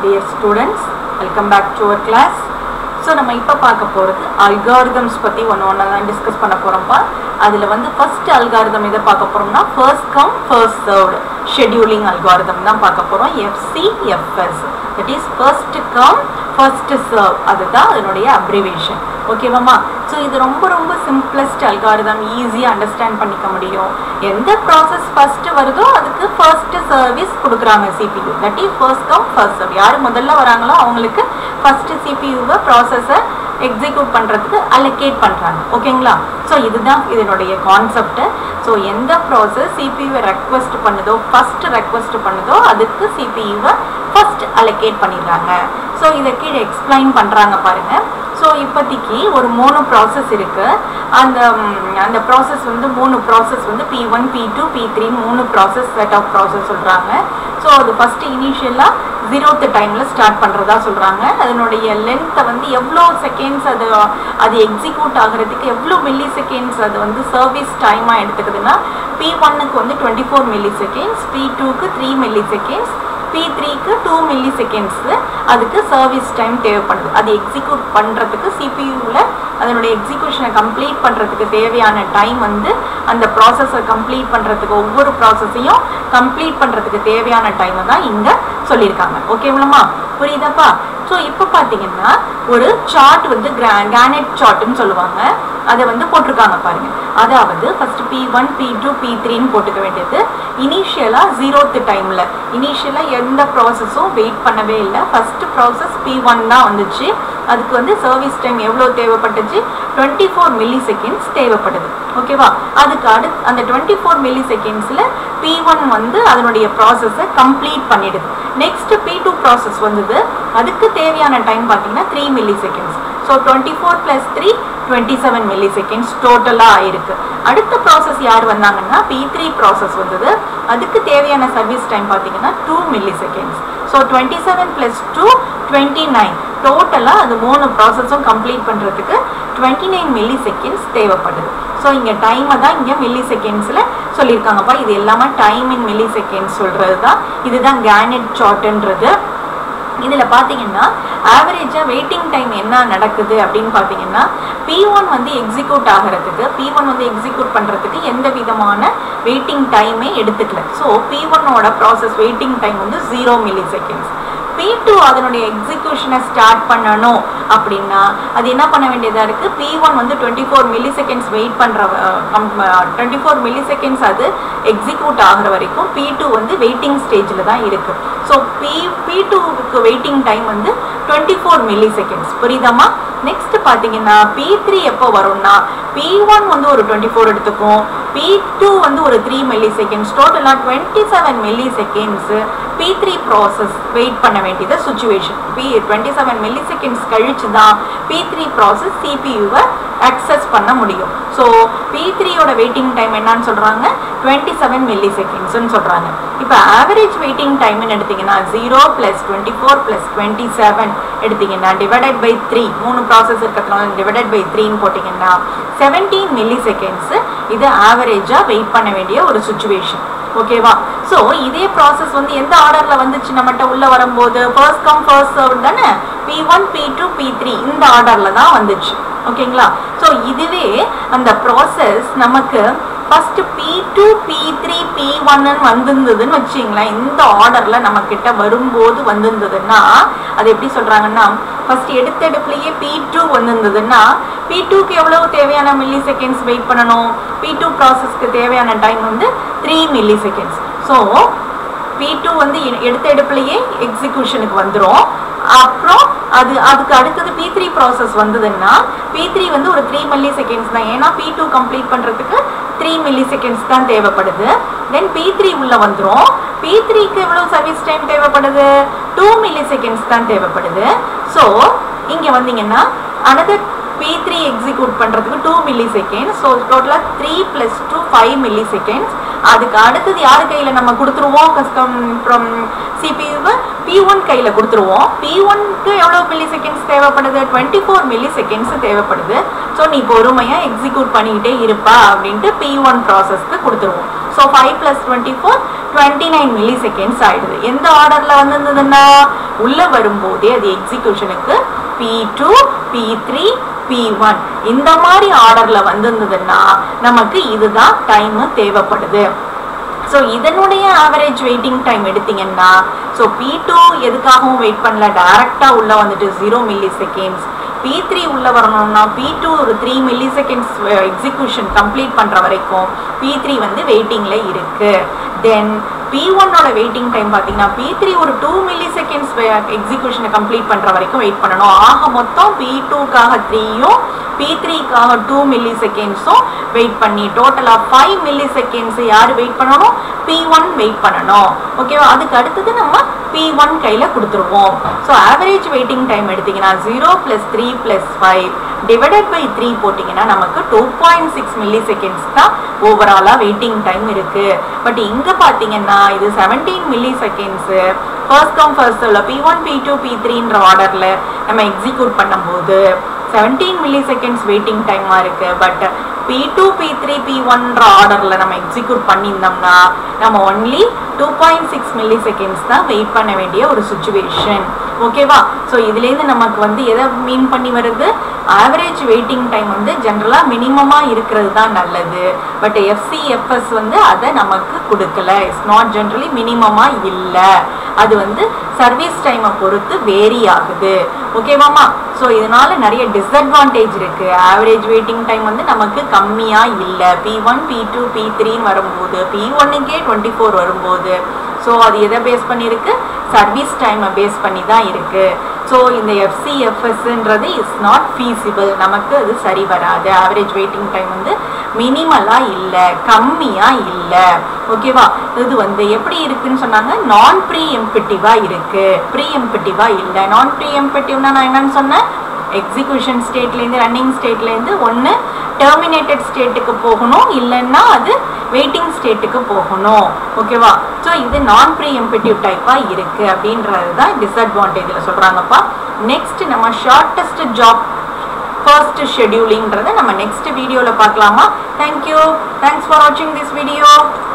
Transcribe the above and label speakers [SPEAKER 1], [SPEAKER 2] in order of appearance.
[SPEAKER 1] dear students welcome back to our class so நம்ம இப்போ பார்க்க போகிறது அல்காரிதம்ஸ் பற்றி ஒன்று ஒன்று தான் டிஸ்கஸ் பண்ண போகிறோம்ப்பா அதில் வந்து ஃபர்ஸ்ட் அல்காரிதம் எதை பார்க்க போகிறோம்னா first come first served scheduling algorithm தான் பார்க்க போகிறோம் FC FS that is first come first serve அதுதான் அதனுடைய அப்ரிவேஷன் ஓகேவாம்மா ஸோ இது ரொம்ப ரொம்ப சிம்பிளஸ்ட் அல்காரிதம் ஈஸியாக அண்டர்ஸ்டாண்ட் பண்ணிக்க முடியும் எந்த ப்ராசஸ் ஃபர்ஸ்ட்டு வருதோ அதுக்கு ஃபர்ஸ்ட் சர்வீஸ் கொடுக்குறாங்க CPU that is first come first serve யார் முதல்ல வராங்களோ அவங்களுக்கு ஃபர்ஸ்ட் சிபியூவை ப்ராசஸை எக்ஸிக்யூட் பண்ணுறதுக்கு அலோகேட் பண்ணுறாங்க ஓகேங்களா ஸோ இதுதான் இதனுடைய கான்செப்ட்டு ஸோ எந்த ப்ராசஸ் சிபியூவை ரெக்வஸ்ட் பண்ணுதோ ஃபர்ஸ்ட் ரெக்வஸ்ட் பண்ணுதோ அதுக்கு சிபியூவை ஃபர்ஸ்ட் அலோகேட் பண்ணிடுறாங்க ஸோ இதை கீழே எக்ஸ்பிளைன் பண்ணுறாங்க பாருங்கள் ஸோ இப்போதைக்கு ஒரு மூணு ப்ராசஸ் இருக்குது அந்த ம், அந்த ப்ராசஸ் வந்து மூணு ப்ராசஸ் வந்து P one P two P three மூணு ப்ராசஸ் செட் ஆஃப் ப்ராசஸ் சொல்கிறாங்க ஸோ அது ஃபஸ்ட்டு இனிஷியலாக ஜீரோத்து டைமில் ஸ்டார்ட் பண்ணுறதா சொல்கிறாங்க அதனுடைய லென்த்தை வந்து எவ்வளோ செகண்ட்ஸ் அது அது எக்ஸிக்யூட் ஆகிறதுக்கு எவ்வளோ மில்லி செகண்ட்ஸ் அது வந்து சர்வீஸ் டைமாக எடுத்துக்குதுன்னா பி ஒன்னுக்கு வந்து twenty four milli seconds P டூக்கு த்ரீ மில்லி செகண்ட்ஸ் பி த்ரீக்கு டூ மில்லி செகண்ட்ஸு அதுக்கு சர்வீஸ் டைம் தேவைப்படுது அது எக்ஸிக்யூட் பண்ணுறதுக்கு சிபியூவில் அதனுடைய எக்ஸிக்யூஷனை கம்ப்ளீட் பண்ணுறதுக்கு தேவையான டைம் வந்து அந்த ப்ராசஸை கம்ப்ளீட் பண்ணுறதுக்கு ஒவ்வொரு ப்ராசஸையும் கம்ப்ளீட் பண்ணுறதுக்கு தேவையான டைமை தான் இங்கே சொல்லியிருக்காங்க ஓகேங்களா புரியுதாப்பா ஸோ இப்போ பார்த்தீங்கன்னா ஒரு சார்ட் வந்து கிரா கிரானைட் சார்ட்னு சொல்லுவாங்க அதை வந்து போட்டிருக்காங்க பாருங்க அதாவது first P one P two P த்ரீன்னு போட்டுக்க வேண்டியது இனிஷியலாக ஜீரோத்து டைமில் இனிஷியலாக எந்த ப்ராசஸும் வெயிட் பண்ணவே இல்லை ஃபர்ஸ்ட் ப்ராசஸ் பி ஒன் தான் வந்துச்சு அதுக்கு வந்து சர்வீஸ் டைம் எவ்வளோ தேவைப்பட்டுச்சு டுவெண்ட்டி ஃபோர் மில்லி செகண்ட்ஸ் தேவைப்படுது ஓகேவா அதுக்கு அடுத்து அந்த டுவெண்ட்டி ஃபோர் மில்லி செகண்ட்ஸில் பி ஒன் வந்து அதனுடைய ப்ராசஸை கம்ப்ளீட் பண்ணிடுது நெக்ஸ்ட் பி டூ ப்ராசஸ் வந்தது அதுக்கு தேவையான டைம் பார்த்தீங்கன்னா three milli seconds so twenty four plus three twenty seven milli seconds டோட்டலாக ஆயிருக்கு அடுத்த ப்ராசஸ் யார் வந்தாங்கன்னா பி த்ரீ ப்ராசஸ் வந்தது அதுக்கு தேவையான சர்வீஸ் டைம் பார்த்தீங்கன்னா two milli seconds so twenty seven plus two twenty nine டோட்டலாக அது மூணு ப்ராசஸும் கம்ப்ளீட் பண்ணுறதுக்கு டுவெண்ட்டி நைன் மில்லி செகண்ட்ஸ் தேவைப்படுது ஸோ இங்கே டைமை தான் இங்கே மில்லி செகண்ட்ஸில் சொல்லியிருக்காங்கப்பா இது எல்லாமே டைம் இன் மில்லி செகண்ட்ஸ் சொல்கிறது தான் இதுதான் கேனட் சார்ட்டுன்றது இதில் பார்த்தீங்கன்னா ஆவரேஜாக வெயிட்டிங் டைம் என்ன நடக்குது அப்படின்னு பார்த்தீங்கன்னா பி ஒன் வந்து எக்ஸிக்யூட் ஆகிறதுக்கு பி ஒன் வந்து எக்ஸிக்யூட் பண்ணுறதுக்கு எந்த விதமான வெயிட்டிங் டைமே எடுத்துக்கல ஸோ பி ஒன்னோட ப்ராசஸ் வெயிட்டிங் டைம் வந்து zero milli seconds P two அதனுடைய எக்ஸிக்யூஷனை ஸ்டார்ட் பண்ணணும் அப்படின்னா அது என்ன பண்ண வேண்டியதாக இருக்குது பி ஒன் வந்து twenty four milli seconds wait பண்ணுற டுவெண்ட்டி ஃபோர் மில்லி செகண்ட்ஸ் அது எக்ஸிக்யூட் ஆகிற வரைக்கும் பி டூ வந்து வெயிட்டிங் ஸ்டேஜில் தான் இருக்குது ஸோ பி பி டூக்கு வெயிட்டிங் டைம் வந்து டுவெண்ட்டி ஃபோர் மில்லி செகண்ட்ஸ் புரியுதாம்மா நெக்ஸ்ட் பார்த்தீங்கன்னா பி த்ரீ எப்போ வரும்னா பி ஒன் வந்து ஒரு டுவெண்ட்டி ஃபோர் எடுத்துக்கும் பி டூ வந்து ஒரு த்ரீ மில்லி செகண்ட்ஸ் டோட்டலாக twenty seven milli seconds P three process wait பண்ண வேண்டியது situation P twenty seven milli seconds கழிச்சு தான் பி த்ரீ ப்ராசஸ் சிபியூவை அக்சஸ் பண்ண முடியும் ஸோ பி த்ரீயோட வெயிட்டிங் டைம் என்னன்னு சொல்கிறாங்க டுவெண்ட்டி செவன் மில்லி செகண்ட்ஸ்னு சொல்கிறாங்க இப்போ ஆவரேஜ் வெயிட்டிங் டைம்னு எடுத்தீங்கன்னா zero plus twenty four plus twenty seven எடுத்தீங்கன்னா டிவைடட் பை த்ரீ மூணு ப்ராசஸ் இருக்கிறதுனால டிவைடட் பை த்ரீன்னு போட்டிங்கன்னா செவன்டீன் மில்லி செகண்ட்ஸு இது ஆவரேஜாக வெயிட் பண்ண வேண்டிய ஒரு சுச்சுவேஷன் ஓகேவா ஸோ இதே ப்ராசஸ் வந்து எந்த ஆர்டரில் வந்துச்சு நம்மகிட்ட உள்ளே வரும்போது ஃபர்ஸ்ட் கம் ஃபர்ஸ்ட் சர்வ் தானே P one P two P three இந்த ஆர்டரில் தான் வந்துச்சு ஓகேங்களா ஸோ இதுவே அந்த ப்ராசஸ் நமக்கு first P two P three P ஒன்னு வந்திருந்ததுன்னு வச்சுங்களேன் இந்த ஆர்டரில் நம்ம கிட்ட வரும்போது வந்திருந்ததுன்னா அது எப்படி சொல்கிறாங்கன்னா ஃபர்ஸ்ட் எடுத்த எடுப்புலையே பி டூ வந்திருந்ததுன்னா பி டூக்கு எவ்வளவு தேவையான மில்லி செகண்ட்ஸ் வெயிட் பண்ணணும் பி டூ ப்ராசஸ்க்கு தேவையான டைம் வந்து three milli seconds so P two வந்து எ- எடுத்த எடுப்புலையே எக்ஸிக்யூஷனுக்கு வந்துடும் அப்புறம் அது அதுக்கு அடுத்தது பி த்ரீ ப்ராசஸ் வந்ததுன்னா பி த்ரீ வந்து ஒரு த்ரீ மில்லி செகண்ட்ஸ் தான் ஏன்னா பி டூ கம்ப்ளீட் பண்ணுறதுக்கு த்ரீ மில்லி செகண்ட்ஸ் தான் தேவைப்படுது தென் பி த்ரீ உள்ளே வந்துடும் பி த்ரீக்கு எவ்வளோ சர்வீஸ் டைம் தேவைப்படுது டூ மில்லி செகண்ட்ஸ் தான் தேவைப்படுது ஸோ இங்கே வந்தீங்கன்னா அனதர் பி த்ரீ எக்ஸிக்யூட் பண்ணுறதுக்கு டூ மில்லி செகண்ட்ஸ் ஸோ டோட்டலாக three plus two five milli seconds அதுக்கு அடுத்தது யார் கையில் நம்ம கொடுத்துருவோம் கஸ்டம் ஃப்ரம் சிபியூவை பி ஒன் கையில் கொடுத்துருவோம் பி ஒன்க்கு எவ்வளோ மில்லி செகண்ட்ஸ் தேவைப்படுது டுவெண்ட்டி ஃபோர் மில்லி செகண்ட்ஸ் தேவைப்படுது ஸோ நீ பொறுமையாக எக்ஸிக்யூட் பண்ணிக்கிட்டே இருப்பா அப்படின்ட்டு பி ஒன் ப்ராசஸ்க்கு கொடுத்துருவோம் so five plus twenty four twenty nine milli seconds ஆயிடுது எந்த ஆர்டர்ல வந்திருந்ததுன்னா உள்ள வரும்போதே அது எக்ஸிகியூஷனுக்கு P two P three P one இந்த மாதிரி ஆர்டர்ல வந்திருந்ததுன்னா நமக்கு இதுதான் டைம் தேவைப்படுது ஸோ இதனுடைய ஆவரேஜ் வெயிட்டிங் டைம் எடுத்தீங்கன்னா ஸோ பி டூ எதுக்காகவும் வெயிட் பண்ணல டைரக்டாக உள்ள வந்துட்டு zero milli seconds P three உள்ள வரணும்னா பி டூ ஒரு three milli seconds execution complete பண்ணுற வரைக்கும் பி த்ரீ வந்து வெயிட்டிங்கில் இருக்கு தென் பி ஒன்னோட வெயிட்டிங் டைம் பார்த்தீங்கன்னா பி த்ரீ ஒரு டூ மில்லி செகண்ட்ஸ் எக்ஸிக்யூஷனை கம்ப்ளீட் பண்ணுற வரைக்கும் வெயிட் பண்ணணும் ஆக மொத்தம் பி டூக்காக த்ரீயும் பி த்ரீக்காக டூ மில்லி செகண்ட்ஸும் வெயிட் பண்ணி டோட்டலாக ஃபைவ் மில்லி செகண்ட்ஸ் யார் வெயிட் பண்ணணும் பி ஒன் வெயிட் பண்ணணும் ஓகேவா அதுக்கு அடுத்தது நம்ம பி ஒன் கையில் கொடுத்துருவோம் ஸோ ஆவரேஜ் வெயிட்டிங் டைம் எடுத்தீங்கன்னா zero plus three plus five divided by three போட்டிங்கன்னா நமக்கு two point six milli seconds தான் ஓவராலாக வெயிட்டிங் டைம் இருக்கு பட் இங்கே பார்த்தீங்கன்னா இது seventeen milli seconds first come first உள்ள P one P two P த்ரீன்ற ஆர்டரில் நம்ம எக்ஸிக்யூட் பண்ணும்போது செவன்டீன் மில்லி செகண்ட்ஸ் வெயிட்டிங் டைமாக இருக்குது but P two P three P ஒன்ற ஆர்டரில் நம்ம எக்ஸிக்யூட் பண்ணியிருந்தோம்னா நம்ம only two point six milli seconds தான் வெயிட் பண்ண வேண்டிய ஒரு சுச்சுவேஷன் ஓகேவா ஸோ இதுலேருந்து நமக்கு வந்து எதை மீன் பண்ணி வருது ஆவரேஜ் வெயிட்டிங் டைம் வந்து ஜென்ரலாக மினிமமாக இருக்கிறது தான் நல்லது பட் எஃப்சிஎஃப்எஸ் வந்து அதை நமக்கு கொடுக்கல இட்ஸ் நாட் ஜென்ரலி மினிமமாக இல்லை அது வந்து சர்வீஸ் டைமை பொறுத்து வேரி ஆகுது ஓகேவாமா ஸோ இதனால நிறைய டிஸ்அட்வான்டேஜ் இருக்கு ஆவரேஜ் வெயிட்டிங் டைம் வந்து நமக்கு கம்மியாக இல்லை P one P two P த்ரீன்னு வரும்போது பி ஒன்னுக்கே டுவெண்ட்டி ஃபோர் வரும்போது ஸோ அது எதை பேஸ் பண்ணியிருக்கு சர்வீஸ் டைமை பேஸ் பண்ணி தான் இருக்கு ஸோ இந்த எஃப்சிஎஃப்எஸ்ன்றது இஸ் நாட் ஃபீஸிபிள் நமக்கு அது சரி வராது ஆவரேஜ் வெயிட்டிங் டைம் வந்து மினிமலாக இல்லை கம்மியாக இல்லை ஓகேவா இது வந்து எப்படி இருக்குன்னு சொன்னாங்க நான் ப்ரீ எம்பிட்டிவாக இருக்கு ப்ரீ எம்பிட்டிவாக இல்லை நான் ப்ரீ எம்பிட்டிவ்னா நான் என்னன்னு சொன்னேன் எக்ஸிக்யூஷன் ஸ்டேட்லேருந்து ரன்னிங் ஸ்டேட்லேருந்து ஒன்று டெர்மினேட்டட் ஸ்டேட்டுக்கு போகணும் இல்லைன்னா அது வெயிட்டிங் ஸ்டேட்டுக்கு போகணும் ஓகேவா ஸோ இது நான் ப்ரீ எம்பிட்டிவ் டைப்பாக இருக்குது அப்படின்றது தான் டிஸ்அட்வான்டேஜில் சொல்கிறாங்கப்பா நெக்ஸ்ட் நம்ம ஷார்ட்டஸ்ட் ஜாப் ஃபர்ஸ்ட் ஷெடியூலிங்கிறத நம்ம நெக்ஸ்ட் வீடியோவில் பார்க்கலாமா தேங்க்யூ தேங்க்ஸ் ஃபார் வாட்சிங் திஸ் வீடியோ